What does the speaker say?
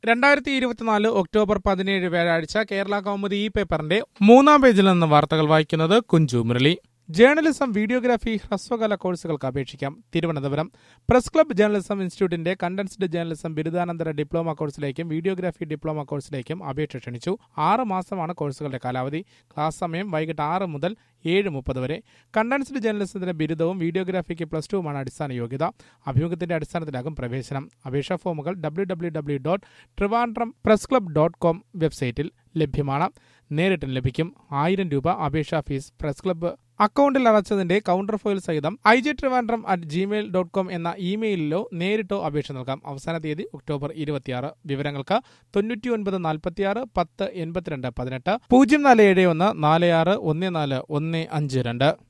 രണ്ടായിരത്തി ഇരുപത്തിനാല് ഒക്ടോബർ പതിനേഴ് വ്യാഴാഴ്ച കേരള കൗമുദി ഈ പേപ്പറിന്റെ മൂന്നാം പേജിൽ നിന്ന് വാർത്തകൾ വായിക്കുന്നത് കുഞ്ചു മുരളി ജേർണലിസം വീഡിയോഗ്രാഫി ഹ്രസ്വകാല കോഴ്സുകൾക്ക് അപേക്ഷിക്കാം തിരുവനന്തപുരം പ്രസ് ക്ലബ് ജേർണലിസം ഇൻസ്റ്റിറ്റ്യൂട്ടിന്റെ കണ്ടൻസ്ഡ് ജേർണലിസം ബിരുദാനന്തര ഡിപ്ലോമ കോഴ്സിലേക്കും വീഡിയോഗ്രാഫി ഡിപ്ലോമ കോഴ്സിലേക്കും അപേക്ഷ ക്ഷണിച്ചു ആറ് മാസമാണ് കോഴ്സുകളുടെ കാലാവധി ക്ലാസ് സമയം വൈകിട്ട് ആറ് മുതൽ ഏഴ് മുപ്പത് വരെ കണ്ടൻസ്ഡ് ജേർണലിസത്തിന് ബിരുദവും വീഡിയോഗ്രാഫിക്ക് പ്ലസ് ടുവുമാണ് അടിസ്ഥാന യോഗ്യത അഭിമുഖത്തിന്റെ അടിസ്ഥാനത്തിലാകും പ്രവേശനം അപേക്ഷാ ഫോമുകൾ W W W dot Trivandrum press club dot com വെബ്സൈറ്റിൽ ലഭ്യമാണ് നേരിട്ടും ലഭിക്കും ആയിരം രൂപ അപേക്ഷാ ഫീസ് പ്രസ് ക്ലബ്ബ് അക്കൗണ്ടിൽ അടച്ചതിന്റെ കൗണ്ടർ ഫയൽ സഹിതം I G Trivandrum at Gmail dot com എന്ന ഇമെയിലിലോ നേരിട്ടോ അപേക്ഷ നൽകാം അവസാന തീയതി ഒക്ടോബർ ഇരുപത്തിയാറ് വിവരങ്ങൾക്ക് തൊണ്ണൂറ്റി ഒൻപത് നാൽപ്പത്തിയാറ് പത്ത് എൺപത്തിരണ്ട് പതിനെട്ട് പൂജ്യം നാല് ഏഴ് ഒന്ന് നാല് ആറ് ഒന്ന് നാല് ഒന്ന് അഞ്ച് രണ്ട്